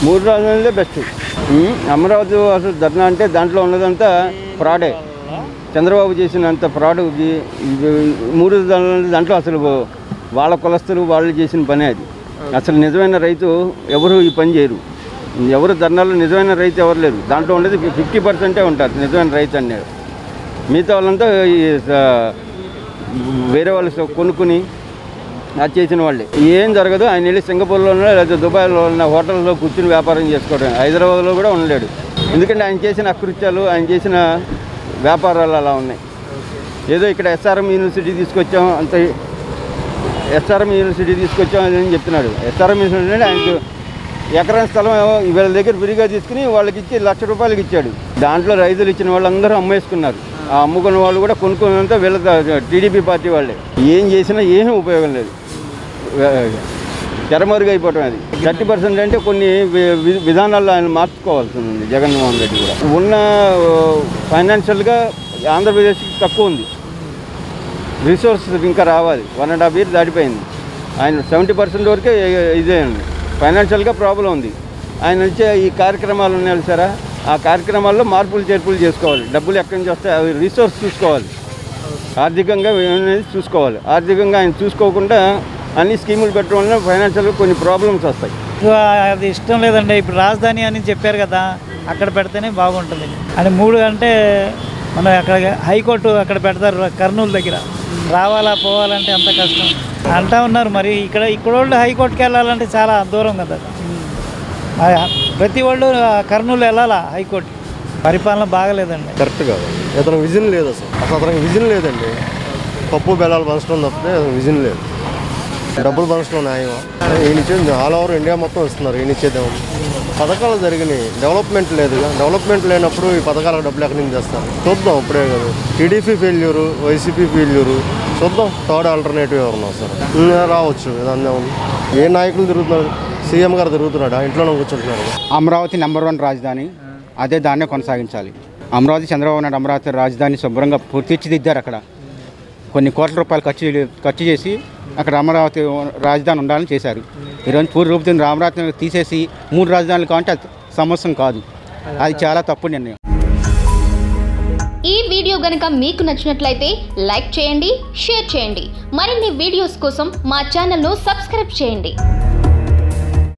మూడు రాజధానులే బెస్ట్ ఉమ్, అమరావతి అసలు ధర్నా అంటే దాంట్లో ఉన్నదంతా ఫ్రాడే చంద్రబాబు చేసినంత ఫ్రాడ్ ఇది ఇది మూడు రాజధానులు దాంట్లో అసలు వాళ్ళ కులస్తులు వాళ్ళు చేసిన పనే అది అసలు నిజమైన రైతు ఎవరు ఈ పని చేయరు ఎవరు ధర్నాలో నిజమైన రైతు ఎవరు లేరు దాంట్లో ఉండేది ఫిఫ్టీ పర్సెంటే ఉంటారు నిజమైన రైతు అనేది మిగతా వాళ్ళంతా ఈ స- వేరే వాళ్ళు స- కొనుక్కుని అది చేసిన వాళ్ళే ఏం జరగదు ఆయన వెళ్ళి సింగపూర్లో ఉన్నా లేదా దుబాయ్లో ఉన్న హోటల్లో కూర్చుని వ్యాపారం చేసుకోవడం హైదరాబాద్లో కూడా ఉండలేడు ఎందుకంటే ఆయన చేసిన అకృత్యాలు ఆయన చేసిన వ్యాపారాలు అలా ఉన్నాయి ఏదో ఇక్కడ ఎస్ఆర్ఎం యూనివర్సిటీ తీసుకొచ్చాం అంత ఎస్ఆర్ఎం యూనివర్సిటీ తీసుకొచ్చాం అని చెప్తున్నాడు ఎస్ఆర్ఎం యూనివర్సిటీ అంటే ఆయనకు ఎకరం స్థలం ఏమో వీళ్ళ దగ్గర ఫ్రీగా తీసుకుని వాళ్ళకి ఇచ్చి లక్ష రూపాయలకి ఇచ్చాడు దాంట్లో రైతులు ఇచ్చిన వాళ్ళందరూ అమ్మేసుకున్నారు ఆ అమ్ముకున్న వాళ్ళు కూడా కొనుక్కున్నంత వీళ్ళ టీడీపీ పార్టీ వాళ్ళే ఏం చేసినా ఏమీ ఉపయోగం లేదు తెరమరుగైపోవటం అది థర్టీ పర్సెంట్ అంటే కొన్ని వి- వి- విధానాల్లో ఆయన మార్చుకోవాల్సి ఉంది జగన్మోహన్ రెడ్డి కూడా ఉన్న ఫైనాన్షియల్గా ఆంధ్రప్రదేశ్కి తక్కువ ఉంది రిసోర్సెస్ ఇంకా రావాలి వన్ అండ్ హాఫ్ ఇయర్ దాటిపోయింది ఆయన సెవెంటీ పర్సెంట్ వరకే ఇదే ఉంది ఫైనాన్షియల్గా ప్రాబ్లం ఉంది ఆయన వచ్చే ఈ కార్యక్రమాలు ఉన్నాయి సరే ఆ కార్యక్రమాల్లో మార్పులు చేర్పులు చేసుకోవాలి డబ్బులు ఎక్కడి నుంచి వస్తాయి అవి రిసోర్స్ చూసుకోవాలి ఆర్థికంగా అనేది చూసుకోవాలి ఆర్థికంగా ఆయన చూసుకోకుండా అన్ని స్కీములు పెట్టడం వల్ల ఫైనాన్షియల్గా కొన్ని ప్రాబ్లమ్స్ వస్తాయి ఇక అది ఇష్టం లేదండి ఇప్పుడు రాజధాని అని చెప్పారు కదా అక్కడ పెడితేనే బాగుంటుంది అని మూడు అంటే మనం అక్కడ హైకోర్టు అక్కడ పెడతారు కర్నూలు దగ్గర రావాలా పోవాలంటే అంత కష్టం అంటా ఉన్నారు మరి ఇక్కడ ఇక్కడ వాళ్ళు హైకోర్టుకి వెళ్ళాలంటే చాలా దూరం కదా మరి ప్రతి వాళ్ళు కర్నూలు వెళ్ళాలా హైకోర్టు పరిపాలన బాగలేదండి కరెక్ట్ కాదు ఇతను విజన్ లేదు అసలు అసలు అతనికి విజన్ లేదండి పప్పు బెల్లాలు పంచడం తప్పితే అతనికి విజన్ లేదు డబ్బులు పంచడం న్యాయమా ఈయన ఇచ్చేది ఆల్ ఓవర్ ఇండియా మొత్తం ఇస్తున్నారు ఈయన ఇచ్చేదేమో పథకాలు జరిగినాయి డెవలప్మెంట్ లేదుగా డెవలప్మెంట్ లేనప్పుడు ఈ పథకాలకు డబ్బులు ఎక్కడి నుంచి తెస్తారు చూద్దాం ఇప్పుడే కదా టీడీపీ ఫెయిల్యూరు వైసీపీ ఫెయిల్యూరు చూద్దాం థర్డ్ ఆల్టర్నేటివ్ ఎవరన్నా వస్తారు ఇంకా రావచ్చు ఇదంతా ఉంది ఏ నాయకులు తిరుగుతున్నారు సీఎం గారు తిరుగుతున్నాడు ఆ ఇంట్లోనే కూర్చుంటున్నారు అమరావతి నెంబర్ వన్ రాజధాని అదే దాన్నే కొనసాగించాలి అమరావతి చంద్రబాబు నాయుడు అమరావతి రాజధాని శుభ్రంగా తీర్చిదిద్దారు అక్కడ కొన్ని కోట్ల రూపాయలు ఖర్చు ఖర్చు చేసి అక్కడ అమరావతి రాజధాని ఉండాలని చేశారు ఈరోజు పూర్వ రూపుతున్న అమరావతిని తీసేసి మూడు రాజధానులు కావాలంటే అది సమస్య కాదు అది చాలా తప్పు నిర్ణయం ఈ వీడియో గనక మీకు నచ్చినట్లయితే లైక్ చేయండి షేర్ చేయండి మరిన్ని వీడియోస్ కోసం మా ఛానల్ను సబ్స్క్రైబ్ చేయండి